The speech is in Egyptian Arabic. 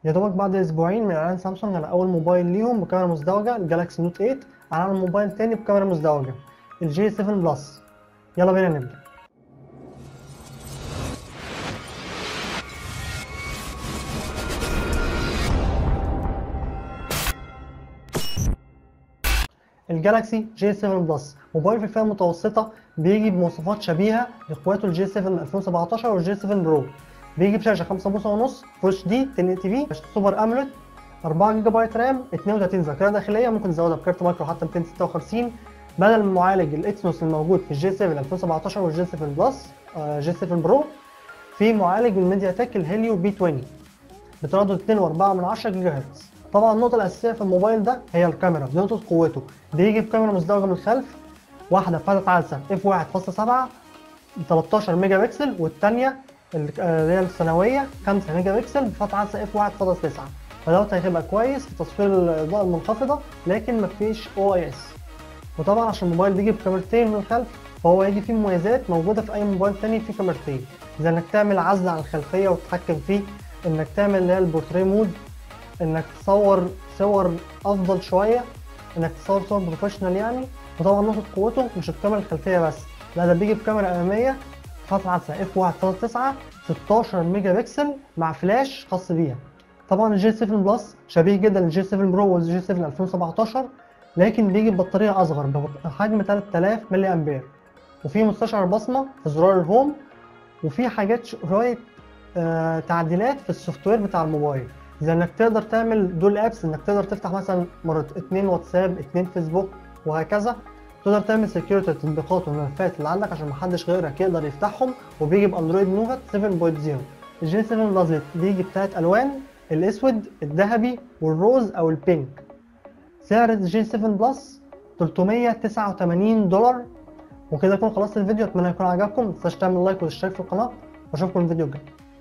يا دوبك بعد اسبوعين من اعلان سامسونج على اول موبايل ليهم بكاميرا مزدوجه الجالاكسي نوت 8 اعلنوا موبايل تاني بكاميرا مزدوجه الجي 7 بلس يلا بينا نبدا الجالاكسي جي 7 بلس موبايل في الفئه المتوسطه بيجي بمواصفات شبيهه لاخواته الجي 7 2017 والجي 7 برو بيجي بشاشه 5 بوصه ونص فول اتش دي 10 تي في سوبر اموليد 4 جيجا بايت رام 32 ذاكره داخليه ممكن تزودها بكارت مايكرو حتى 256 بدل من معالج الاكسنوس الموجود في الجي 7 2017 والجي 7 بلس آه جي 7 برو في معالج من ميديا تك الهيليو بي 20 بتردد 2.4 جيجا هرتز طبعا النقطة الأساسية في الموبايل ده هي الكاميرا دي نقطة قوته بيجي بكاميرا مزدوجة من الخلف واحدة بفتحة عدسة اف 1.7 13 ميجا بكسل والثانية اللي هي الثانوية 5 ميجا بكسل بفتحة عدسة اف 1.9 فدوت هيبقى كويس في تصوير الإضاءة المنخفضة لكن مفيش او اي اس وطبعا عشان الموبايل بيجي بكاميرتين من الخلف فهو هيجي فيه مميزات موجودة في أي موبايل تاني فيه كاميرتين زي إنك تعمل عزل عن الخلفية وتتحكم فيه إنك تعمل اللي هي البورتريه مود انك تصور صور افضل شويه انك تصور صور بروفيشنال يعني وطبعا نقطه قوته مش الكاميرا الخلفيه بس لا ده بيجي بكاميرا اماميه فتحه عدسه اف 1.9 16 ميجا بكسل مع فلاش خاص بيها طبعا الجي 7 بلس شبيه جدا للجي 7 برو والجي 7 2017 لكن بيجي ببطاريه اصغر بحجم 3000 ملي امبير وفي مستشعر بصمه في زرار الهوم وفي حاجات شويه آه تعديلات في السوفت وير بتاع الموبايل زي انك تقدر تعمل دول ابس انك تقدر تفتح مثلا مرة اتنين واتساب اتنين فيسبوك وهكذا تقدر تعمل سكيورتي التطبيقات والملفات اللي عندك عشان محدش غيرك يقدر يفتحهم وبيجي باندرويد نوفا 7.0 الجي 7 بلس بيجي بثلاث الوان الاسود الذهبي والروز او البينك سعر الجي 7 بلس 389 دولار وكده اكون خلصت الفيديو اتمنى يكون عجبكم متنساش تعمل لايك وتشترك في القناه واشوفكم الفيديو الجاي